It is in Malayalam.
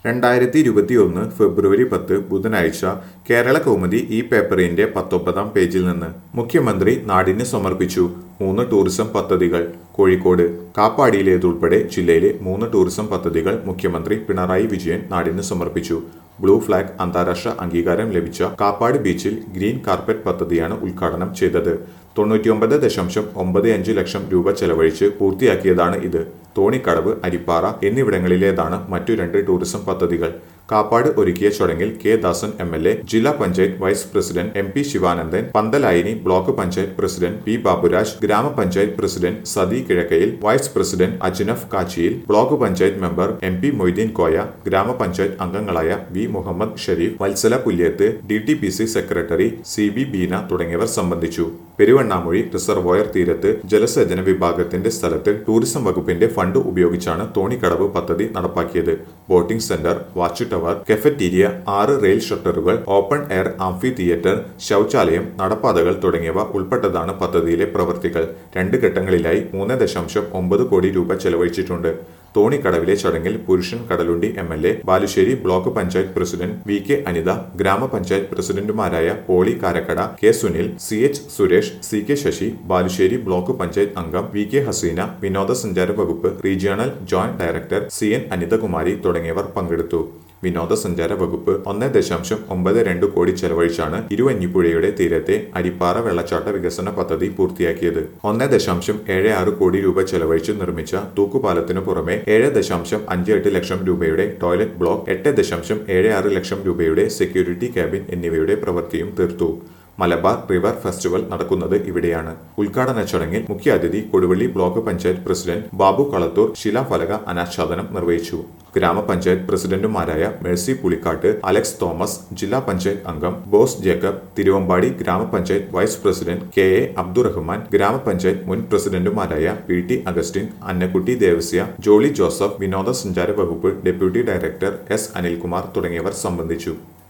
രണ്ടായിരത്തി ഇരുപത്തിയൊന്ന് ഫെബ്രുവരി പത്ത് ബുധനാഴ്ച കേരള കൗമുദി ഈ പേപ്പറിന്റെ പത്തൊമ്പതാം പേജിൽ നിന്ന് മുഖ്യമന്ത്രി നാടിന് സമർപ്പിച്ചു മൂന്ന് ടൂറിസം പദ്ധതികൾ കോഴിക്കോട് കാപ്പാടിയിലേതുൾപ്പെടെ ജില്ലയിലെ മൂന്ന് ടൂറിസം പദ്ധതികൾ മുഖ്യമന്ത്രി പിണറായി വിജയൻ നാടിന് സമർപ്പിച്ചു ബ്ലൂ ഫ്ലാഗ് അന്താരാഷ്ട്ര അംഗീകാരം ലഭിച്ച കാപ്പാട് ബീച്ചിൽ ഗ്രീൻ കാർപ്പറ്റ് പദ്ധതിയാണ് ഉദ്ഘാടനം ചെയ്തത് തൊണ്ണൂറ്റിയൊമ്പത് ദശാംശം ഒമ്പത് അഞ്ച് ലക്ഷം രൂപ ചെലവഴിച്ച് പൂർത്തിയാക്കിയതാണ് ഇത് തോണിക്കടവ് അരിപ്പാറ എന്നിവിടങ്ങളിലേതാണ് മറ്റു രണ്ട് ടൂറിസം പദ്ധതികൾ കാപ്പാട് ഒരുക്കിയ ചടങ്ങിൽ K Dasan M L A ജില്ലാ panchayat vice president M P Sivanandan Panthalayani block panchayat president P Baburaj ഗ്രാമപഞ്ചായത്ത് president Sathi Kizhakkayil vice president Ajnaf Kachiyil block panchayat member M P Moideen Koya ഗ്രാമപഞ്ചായത്ത് അംഗങ്ങളായ V Muhammad Sharif Vatsala Pulyath D T P C secretary C B Beena തുടങ്ങിയവർ സംബന്ധിച്ചു പെരുവണ്ണാമൊഴി റിസർവോയർ തീരത്ത് ജലസേചന വിഭാഗത്തിന്റെ സ്ഥലത്ത് ടൂറിസം വകുപ്പിന്റെ ഫണ്ട് ഉപയോഗിച്ചാണ് തോണിക്കടവ് പദ്ധതി നടപ്പാക്കിയത് boating centre watch tower cafeteria ആറ് റെയിൽ ഷട്ടറുകൾ ഓപ്പൺ എയർ ആംഫി തിയേറ്റർ ശൗചാലയം നടപ്പാതകൾ തുടങ്ങിയവ ഉൾപ്പെട്ടതാണ് പദ്ധതിയിലെ പ്രവൃത്തികൾ രണ്ട് ഘട്ടങ്ങളിലായി മൂന്ന് ദശാംശം ഒമ്പത് കോടി രൂപ ചെലവഴിച്ചിട്ടുണ്ട് തോണിക്കടവിലെ ചടങ്ങിൽ Purushan Kadalundi M L A Balussery block panchayat president V K Anitha ഗ്രാമപഞ്ചായത്ത് പ്രസിഡന്റുമാരായ Polly Karakkada K Sunil C H Suresh C K Sasi Balussery block panchayat അംഗം വി കെ ഹസീന വിനോദസഞ്ചാര വകുപ്പ് regional joint director C N Anithakumari തുടങ്ങിയവർ പങ്കെടുത്തു വിനോദസഞ്ചാര വകുപ്പ് ഒന്ന് ദശാംശം ഒമ്പത് രണ്ട് കോടി ചെലവഴിച്ചാണ് ഇരുവഞ്ഞിപ്പുഴയുടെ തീരത്തെ അരിപ്പാറ വെള്ളച്ചാട്ട വികസന പദ്ധതി പൂർത്തിയാക്കിയത് ഒന്ന് ദശാംശം ഏഴ് ആറ് കോടി രൂപ ചെലവഴിച്ച് നിർമ്മിച്ച തൂക്കുപാലത്തിനു പുറമെ ഏഴ് ദശാംശം അഞ്ച് എട്ട് ലക്ഷം രൂപയുടെ ടോയ്ലറ്റ് ബ്ലോക്ക് എട്ട് ദശാംശം ഏഴ് ആറ് ലക്ഷം രൂപയുടെ സെക്യൂരിറ്റി ക്യാബിൻ എന്നിവയുടെ പ്രവൃത്തിയും തീർത്തു മലബാർ റിവർ ഫെസ്റ്റിവൽ നടക്കുന്നത് ഇവിടെയാണ് ഉദ്ഘാടന ചടങ്ങിൽ മുഖ്യാതിഥി കൊടുവള്ളി ബ്ലോക്ക് പഞ്ചായത്ത് പ്രസിഡന്റ് ബാബു കളത്തൂർ ശിലാഫലക അനാച്ഛാദനം നിർവഹിച്ചു ഗ്രാമപഞ്ചായത്ത് പ്രസിഡന്റുമാരായ മേഴ്സി പുളിക്കാട്ട് അലക്സ് തോമസ് ജില്ലാ പഞ്ചായത്ത് അംഗം ബോസ് ജേക്കബ് തിരുവമ്പാടി ഗ്രാമപഞ്ചായത്ത് vice president K A Abdurahman ഗ്രാമപഞ്ചായത്ത് മുൻ പ്രസിഡന്റുമാരായ P T Augustine Annakutty Devasya Jolly Joseph വിനോദസഞ്ചാര വകുപ്പ് ഡെപ്യൂട്ടി ഡയറക്ടർ എസ് അനിൽകുമാർ തുടങ്ങിയവർ സംബന്ധിച്ചു